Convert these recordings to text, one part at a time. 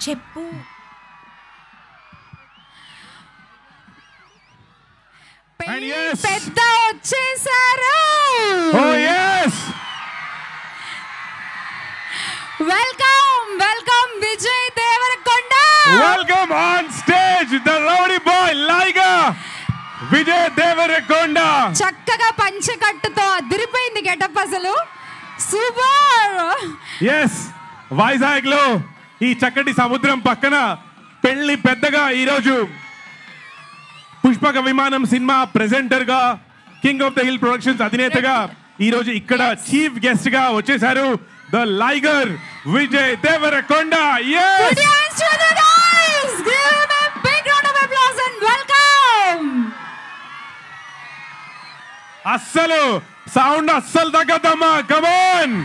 చెప్పు పెళ్లి yes. పెద్ద వచ్చేసారు Oh, yes! Welcome welcome Vijay Deverakonda Welcome on stage, the rowdy boy, Liga! Vijay Devarakonda! చక్కగా పంచకట్టుతో అదిరిపోయింది గెటప్ అసలు సూపర్ ఎస్ వైజాగ్ లో ఈ చక్కటి సముద్రం పక్కన పెళ్లి పెద్దగా ఈరోజు పుష్పక విమానం సినిమా ప్రెజెంటర్ గా king of the hill productions అధినేతగా ఈ రోజు ఇక్కడ చీఫ్ గెస్ట్ గా వచ్చేసారు the Liger Vijay Deverakonda Put yes your hands together, guys! Give him a big round of applause and welcome! అస్సలు సౌండ్ అస్సలు తగ్గద్దమ్మా కమాన్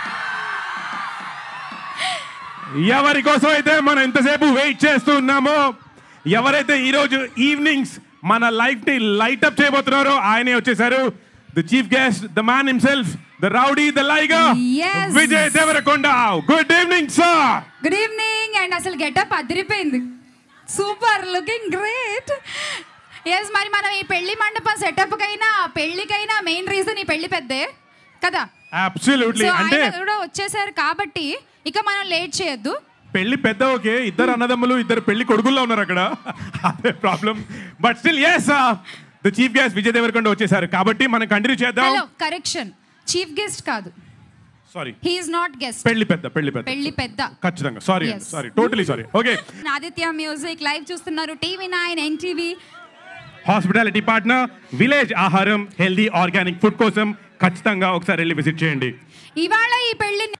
ఎవరి కోసం అయితే మనం ఇంతసేపు వెయిట్ చేస్తూ ఉన్నామో ఎవరైతే ఈరోజు ఈవినింగ్స్ మన లైఫ్ ని లైట్ అప్ చేయబోతున్నారో ఆయనే వచ్చేసారు the chief guest the man himself the rowdy the Liger Yes. Vijay Deverakonda good evening sir good evening and అసలు గెటప్ అదిరిపోయింది సూపర్ లుకింగ్ గ్రేట్ ఎస్ మరి మనం ఈ పెళ్లి మండపం సెటప్ కైనా పెళ్లికైనా మెయిన్ రీజన్ ఈ పెళ్లి పెద్దే కదా అబ్సల్యూట్లీ సో అంటే ఆయన కూడా వచ్చేసారు కాబట్టి ఇక మనం లేట్ చేయొద్దు పెళ్లి పెద్ద ఓకే ఇద్దరు అన్నదమ్ములు ఇద్దరు పెళ్లి కొడుకుల్లో ఉన్నారు అక్కడ అదే problem but still as the chief guest Vijay Devarakonda వచ్చేసారు కాబట్టి మనం కంటిన్యూ చేద్దాం హలో కరెక్షన్ చీఫ్ గెస్ట్ కాదు సారీ హీఈస్ నాట్ గెస్ట్ పెళ్లి పెద్ద పెళ్లి పెద్ద పెళ్లి పెద్ద ఖచ్చితంగా sorry Yes. Sorry totally sorry okay Aditya music live చూస్తున్నారు TV nine NTV hospitality partner village ఆహారం హెల్దీ ఆర్గానిక్ ఫుడ్ కోసం ఖచ్చితంగా ఒకసారి వెళ్ళి విజిట్ చేయండి ఇవాళ ఈ పెళ్లి